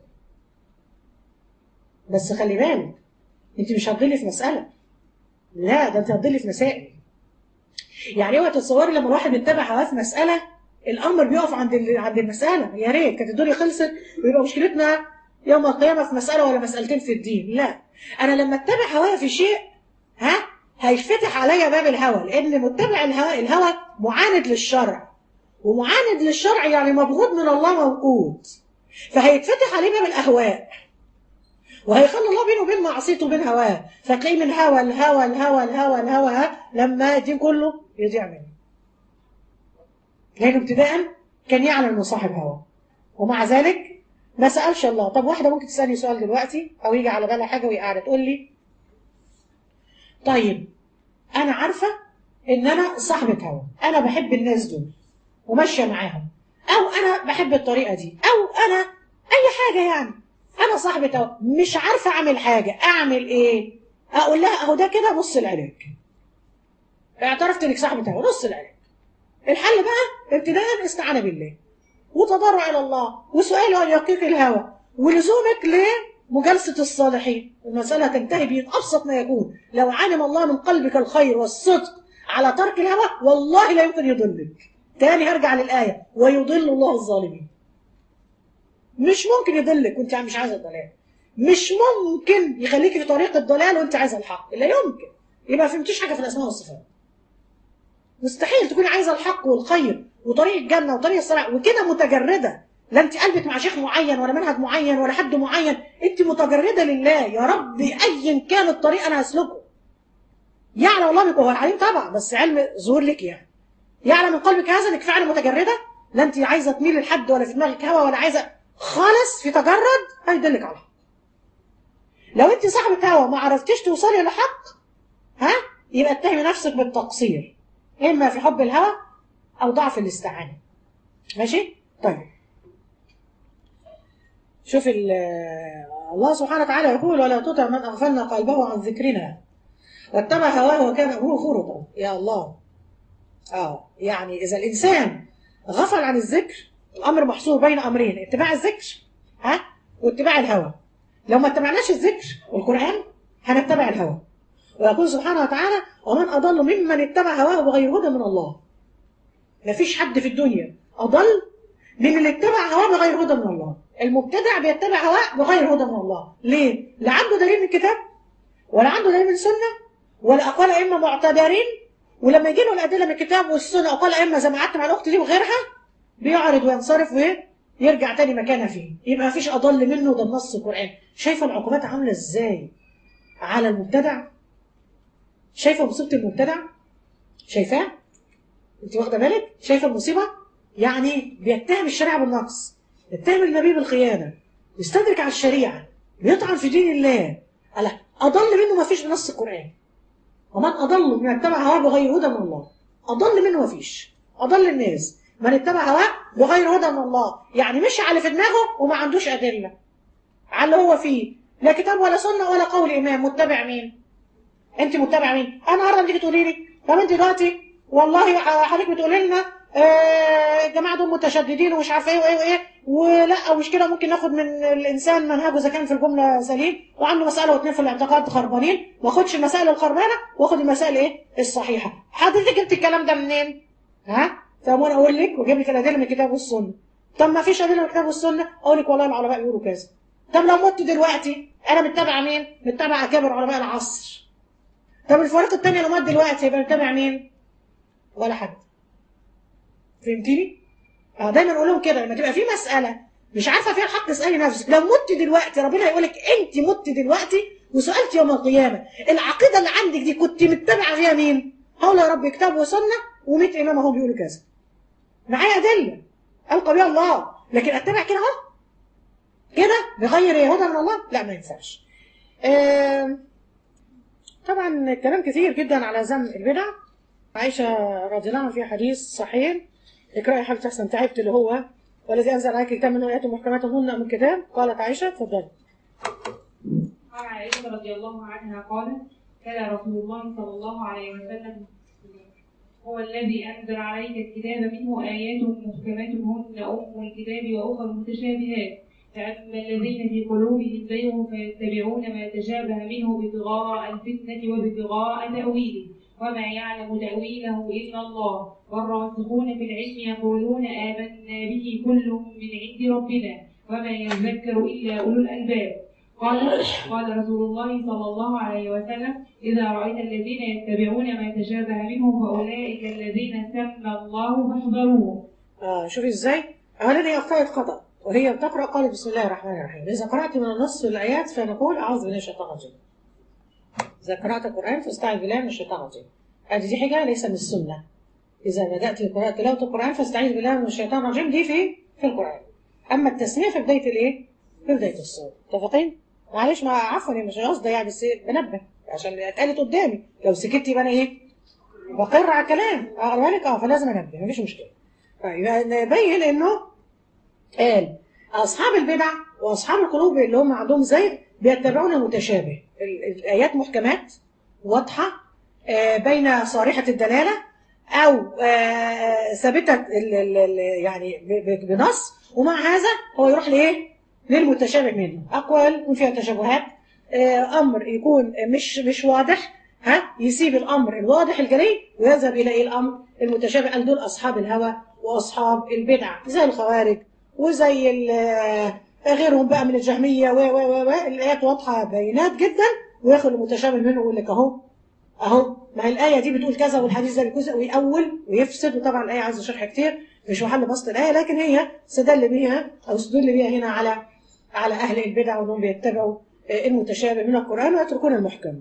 بس خلي بالك انت مش هتضلي في مسألة لا ده انت هتضلي في مسائل يعني اوعى تتصوري لما الواحد بيتبع هواه في مسألة الأمر بيقف عند عند المسألة يا ريت كانت الدنيا خلصت ويبقى مشكلتنا يوم القيامة في مسألة ولا مسألتين في الدين لا أنا لما اتبع هوايا في شيء ها هيفتح عليا باب الهوى لأن متبع الهوى, الهوى معاند للشرع ومعاند للشرع يعني مبغوض من الله موجود فهيتفتح عليه باب الأهواء وهيخلي الله بينه وبين معصيته وبين هواه فتلاقيه من هوى الهوى الهوى الهوى الهوى لما الدين كله يضيع منه لأنه ابتداء كان يعلم انه صاحب هوى ومع ذلك ما سألش الله طب واحدة ممكن تسألني سؤال دلوقتي أو يجي على بالها حاجة وهي قاعدة تقول لي طيب أنا عارفة إن أنا صاحبة هوى أنا بحب الناس دول وماشية معاهم أو أنا بحب الطريقة دي أو أنا أي حاجة يعني أنا صاحبة هوى مش عارفة أعمل حاجة أعمل إيه؟ أقول لها أهو ده كده نص العلاج اعترفت إنك صاحبة هوى نص العلاج الحل بقى ابتداء الاستعانة بالله وتضرع إلى الله وسؤاله أن يقيك الهوى ولزومك لمجالسة الصالحين المسألة تنتهي بأبسط ما يكون لو علم الله من قلبك الخير والصدق على ترك الهوى والله لا يمكن يضلك تاني هرجع للآية ويضل الله الظالمين مش ممكن يضلك وانت مش عايزة الضلال مش ممكن يخليك في طريق الضلال وانت عايزة الحق لا يمكن يبقى فهمتيش حاجة في الأسماء والصفات مستحيل تكوني عايزه الحق والخير وطريق الجنه وطريق الصلاح وكده متجرده لا انت قلبك مع شيخ معين ولا منهج معين ولا حد معين انت متجرده لله يا رب ايا كان الطريق انا هسلكه يعلم الله بك وهو العليم طبعا بس علم ظهور لك يعني يعلم من قلبك هذا انك فعلا متجرده لا انت عايزه تميل لحد ولا في دماغك هوا ولا عايزه خالص في تجرد هيدلك على الحق لو انت صاحبه هوا ما عرفتيش توصلي لحق ها يبقى اتهمي نفسك بالتقصير إما في حب الهوى أو ضعف الاستعانة ماشي؟ طيب شوف الله سبحانه وتعالى يقول ولا تطع من أغفلنا قلبه عن ذكرنا واتبع هواه وكان أمره فرطا يا الله اه يعني إذا الإنسان غفل عن الذكر الأمر محصور بين أمرين اتباع الذكر ها واتباع الهوى لو ما اتبعناش الذكر والقرآن هنتبع الهوى ويقول سبحانه وتعالى ومن أضل ممن اتبع هواه بغير هدى من الله ما فيش حد في الدنيا أضل من اللي اتبع هواه بغير هدى من الله المبتدع بيتبع هواه بغير هدى من الله ليه؟ لا عنده دليل من الكتاب ولا عنده دليل من السنة ولا أقوال أئمة معتبرين ولما يجي له الأدلة من الكتاب والسنة أقوال أئمة زي ما قعدت مع الأخت دي وغيرها بيعرض وينصرف ويرجع تاني مكانه فيه يبقى مفيش اضل منه ده النص القراني شايفه العقوبات عامله ازاي على المبتدع شايفه مصيبه المبتدع شايفاه انت واخده بالك شايفه المصيبه يعني بيتهم الشريعه بالنقص يتهم النبي بالخيانه يستدرك على الشريعه بيطعن في دين الله ألا اضل منه ما فيش بنص القران ومن اضل من اتبع هواه بغير هدى من الله اضل منه ما فيش اضل الناس من اتبع هواه بغير هدى من الله يعني مشي على في دماغه وما عندوش ادله على اللي هو فيه لا كتاب ولا سنه ولا قول امام متبع مين انت متبع مين انا النهارده تيجي تقولي لي طب انت دلوقتي والله حضرتك بتقولي لنا آه، الجماعه دول متشددين ومش عارفه ايه وايه وايه ولا ومش كده ممكن ناخد من الانسان منهجه اذا كان في الجمله سليم وعنده مساله واثنين في الاعتقاد خربانين ما اخدش المسائل الخربانه واخد المسائل ايه الصحيحه حضرتك جبت الكلام ده منين ها طب وانا اقول لك واجيب لك الادله من الكتاب والسنه طب ما فيش ادله من الكتاب والسنه اقول لك والله العلماء بيقولوا كذا طب لو مت دلوقتي انا متبع مين متبع اكابر علماء العصر طب الفريق الثاني لو مات دلوقتي يبقى متبع مين ولا حد فهمتني اه دايما اقول لهم كده لما تبقى في مساله مش عارفه فيها الحق اسالي نفسك لو مت دلوقتي ربنا هيقول لك انت مت دلوقتي وسالت يوم القيامه العقيده اللي عندك دي كنت متبعه فيها مين؟ هقول يا رب كتاب وسنه و100 امام اهو بيقولوا كذا معايا ادله القى بيها الله لكن اتبع كده اهو كده بغير هدى من الله لا ما ينفعش آه طبعا كلام كثير جدا على ذم البدع عائشة رضي الله عنها في حديث صحيح اقرأي يا حبيبتي أحسن تعبت اللي هو والذي أنزل عليك الكتاب منه آيات محكمات هن من كتاب قالت عائشة تفضلي عن عائشة رضي الله عنها قالت كان رسول الله صلى الله عليه وسلم هو الذي أنزل عليك الكتاب منه آيات محكمات هن أم الكتاب وأخر متشابهات فأما الذين في قلوبهم زيغ فيتبعون ما تشابه منه ابتغاء الفتنة وابتغاء تأويله وما يعلم تأويله إلا الله والراسخون في العلم يقولون آمنا به كل من عند ربنا وما يذكر إلا أولو الألباب قال قال رسول الله صلى الله عليه وسلم إذا رأيت الذين يتبعون ما تشابه منه فأولئك الذين سمى الله فاحذروه آه شوفي ازاي اولا هي اخطأت خطأ وهي بتقرأ قالت بسم الله الرحمن الرحيم إذا قرأت من النص الآيات فنقول أعوذ بالله من الشيطان الرجيم إذا قرأت القرآن فاستعذ بالله من الشيطان الرجيم هذه دي حاجة ليس من السنة إذا بدأت قراءة تلاوة القرآن فاستعيذ بالله من الشيطان الرجيم دي في في القرآن أما التسمية في بداية الإيه؟ في بداية الصوت متفقين؟ معلش ما عفوا مش قصدي يعني بس بنبه عشان اتقالت قدامي لو سكت يبقى أنا إيه؟ بقر على الكلام أقرأ بالك أه فلازم أنبه مفيش مشكلة طيب نبين إنه قال أصحاب البدع وأصحاب القلوب اللي هم عندهم زي بيتبعون المتشابه ال- الآيات محكمات واضحة آه، بين صارحة الدلالة أو آه، ثابتة ال- ال- ال- يعني ب- ب- بنص ومع هذا هو يروح لإيه؟ للمتشابه منه أقوال يكون فيها تشابهات آه، أمر يكون مش مش واضح ها يسيب الأمر الواضح الجلي ويذهب إلى إيه الأمر المتشابه قال دول أصحاب الهوى وأصحاب البدع زي الخوارج وزي ال- غيرهم بقى من الجهمية و و و و الآيات واضحة بينات جدا وياخد المتشابه منه ويقول لك أهو اهو ما هي الايه دي بتقول كذا والحديث ده بيقول كذا ويأول ويفسد وطبعا الايه عايزه شرح كتير مش محل بسط الايه لكن هي استدل بيها او استدل بيها هنا على على اهل البدع وانهم بيتبعوا آه، المتشابه من القران ويتركون المحكم.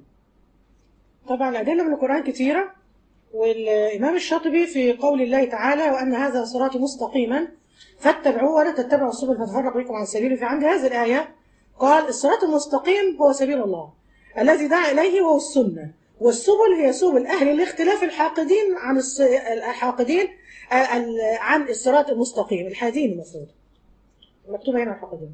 طبعا الادله من القران كثيره والامام الشاطبي في قول الله تعالى وان هذا صراطي مستقيما فاتبعوه ولا تتبعوا السبل فتفرق بكم عن سبيله في عند هذه الايه قال الصراط المستقيم هو سبيل الله الذي دعا اليه هو السنه والسبل هي سبل أهل الاختلاف الحاقدين عن الص- الحاقدين آه، ال- عن الصراط المستقيم الحادين المفروض مكتوبة هنا الحاقدين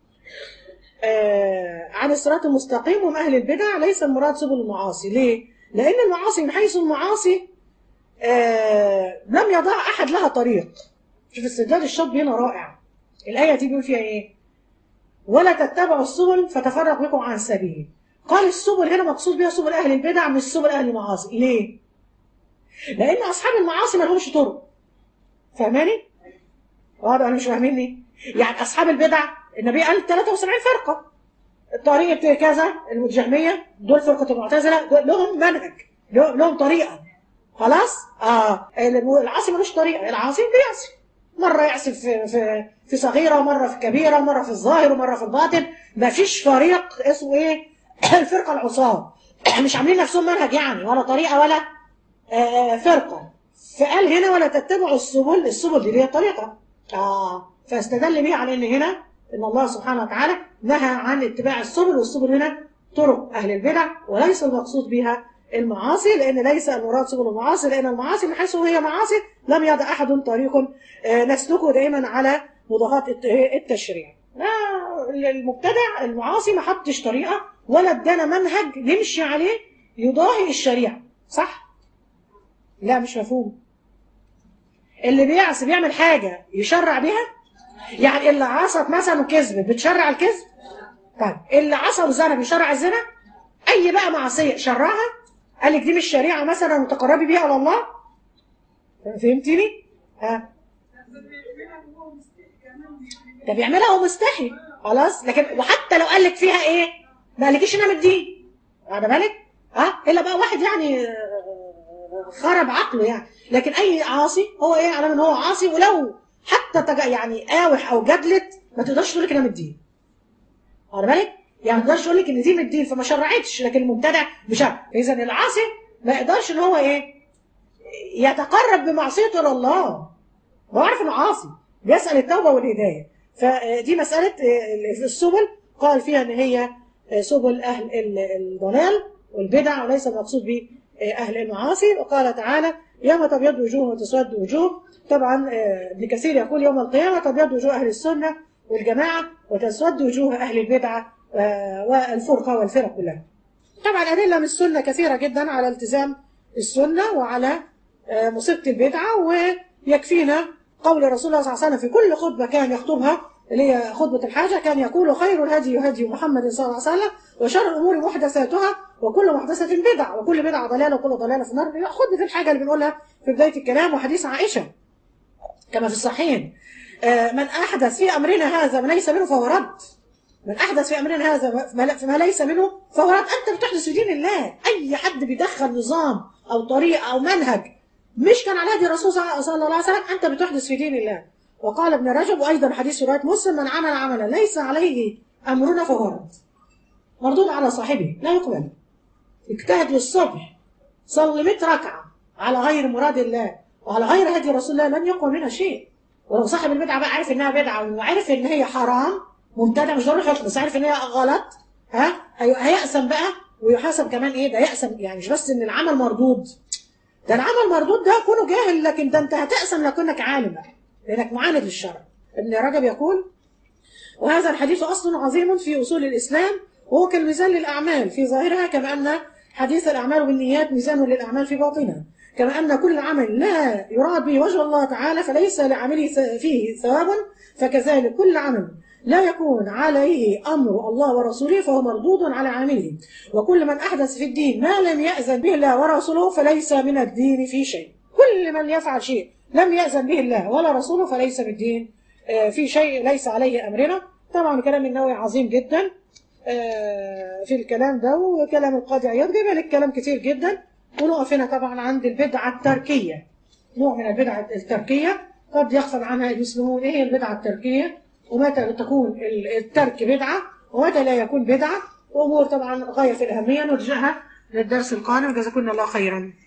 آه، عن الصراط المستقيم وهم أهل البدع ليس المراد سبل المعاصي ليه؟ لأن المعاصي من حيث المعاصي آه، لم يضع أحد لها طريق شوف استدلال الشاب هنا رائع الآية دي بيقول فيها إيه؟ ولا تتبعوا السبل فتفرق بكم عن سبيله قال السبل هنا مقصود بها سبل اهل البدع مش سبل اهل المعاصي ليه لان اصحاب المعاصي ما لهمش طرق فاهماني واضح انا مش فاهميني يعني اصحاب البدع النبي قال 73 فرقه طريقه كذا الجهميه دول فرقه المعتزله دول لهم منهج لهم لهم طريقه خلاص اه العاصي ملوش طريقه العاصي بيعصي مره يعصي في في في صغيره ومره في كبيره ومره في الظاهر ومره في الباطن ما فيش فريق اسمه ايه الفرقه العصاه مش عاملين نفسهم منهج يعني ولا طريقه ولا آه فرقه فقال هنا ولا تتبعوا السبل السبل دي اللي هي الطريقه اه فاستدل به على ان هنا ان الله سبحانه وتعالى نهى عن اتباع السبل والسبل هنا طرق اهل البدع وليس المقصود بها المعاصي لان ليس المراد سبل المعاصي لان المعاصي من حيث هي معاصي لم يضع احد طريق آه نسلكه دائما على مضاهاه التشريع لا المبتدع المعاصي ما حطش طريقه ولا ادانا منهج نمشي عليه يضاهي الشريعه صح لا مش مفهوم اللي بيعصي بيعمل حاجه يشرع بيها يعني اللي عصت مثلا وكذبت بتشرع الكذب طيب اللي عصى وزنى بيشرع الزنا اي بقى معصيه شرعها قال لك دي مش شريعه مثلا وتقربي بيها على الله فهمتني ها ده بيعملها وهو مستحي خلاص لكن وحتى لو قال لك فيها ايه ما قالكيش انها من الدين واخده بالك ها الا بقى واحد يعني خرب عقله يعني لكن اي عاصي هو ايه على ان هو عاصي ولو حتى تج... يعني قاوح او جدلت ما تقدرش تقول لك انها من الدين واخده بالك يعني ما تقدرش تقول لك ان دي من الدين فما شرعتش لكن المبتدع بشرع اذا العاصي ما يقدرش ان هو ايه يتقرب بمعصيته الى الله هو عارف انه عاصي بيسال التوبه والهدايه فدي مساله السبل قال فيها ان هي سبل اهل الضلال والبدع وليس المقصود به اهل المعاصي وقال تعالى يوم تبيض وجوه وتسود وجوه طبعا ابن كثير يقول يوم القيامه تبيض وجوه اهل السنه والجماعه وتسود وجوه اهل البدعه والفرقه والفرق كلها. طبعا ادله من السنه كثيره جدا على التزام السنه وعلى مصيبه البدعه ويكفينا قول رسول الله صلى الله عليه وسلم في كل خطبه كان يخطبها اللي هي خطبة الحاجة كان يقول خير الهدي هدي محمد صلى الله عليه وسلم وشر الأمور محدثاتها وكل محدثة بدعة وكل بدعة ضلالة وكل ضلالة في النار خطبة الحاجة اللي بنقولها في بداية الكلام وحديث عائشة كما في الصحيحين من أحدث في أمرنا هذا ما ليس منه فهو رد من أحدث في أمرنا هذا ما ليس منه فهو رد أنت بتحدث في دين الله أي حد بيدخل نظام أو طريقة أو منهج مش كان على هدي الرسول صلى الله عليه وسلم أنت بتحدث في دين الله وقال ابن رجب وأيضا حديث رواية مسلم من عمل عملا ليس عليه أمرنا فهو رد مردود على صاحبه لا يقبل اجتهد للصبح صلي 100 ركعة على غير مراد الله وعلى غير هدي رسول الله لن يقبل منها شيء ولو صاحب البدعة بقى عارف انها بدعة وعارف ان هي حرام مبتدع مش ضروري يحكم بس عارف ان هي غلط ها هيأسم بقى ويحاسب كمان ايه ده يأسم يعني مش بس ان العمل مردود ده العمل مردود ده كونه جاهل لكن ده انت هتأسم لو كنك عالم بقى لانك معاند للشرع ابن رجب يقول وهذا الحديث اصل عظيم في اصول الاسلام وهو كالميزان للاعمال في ظاهرها كما ان حديث الاعمال بالنيات ميزان للاعمال في باطنها كما ان كل عمل لا يراد به وجه الله تعالى فليس لعمله فيه ثواب فكذلك كل عمل لا يكون عليه امر الله ورسوله فهو مردود على عامله وكل من احدث في الدين ما لم ياذن به الله ورسوله فليس من الدين في شيء كل من يفعل شيء لم يأذن به الله ولا رسوله فليس بالدين في شيء ليس عليه أمرنا طبعا كلام النووي عظيم جدا في الكلام ده وكلام القاضي عياض جايب لك كلام كتير جدا ونقف هنا طبعا عند البدعة التركية نوع من البدعة التركية قد يغفل عنها المسلمون ايه البدعة التركية ومتى تكون الترك بدعة ومتى لا يكون بدعة وأمور طبعا غاية في الأهمية نرجعها للدرس القادم جزاكم الله خيرا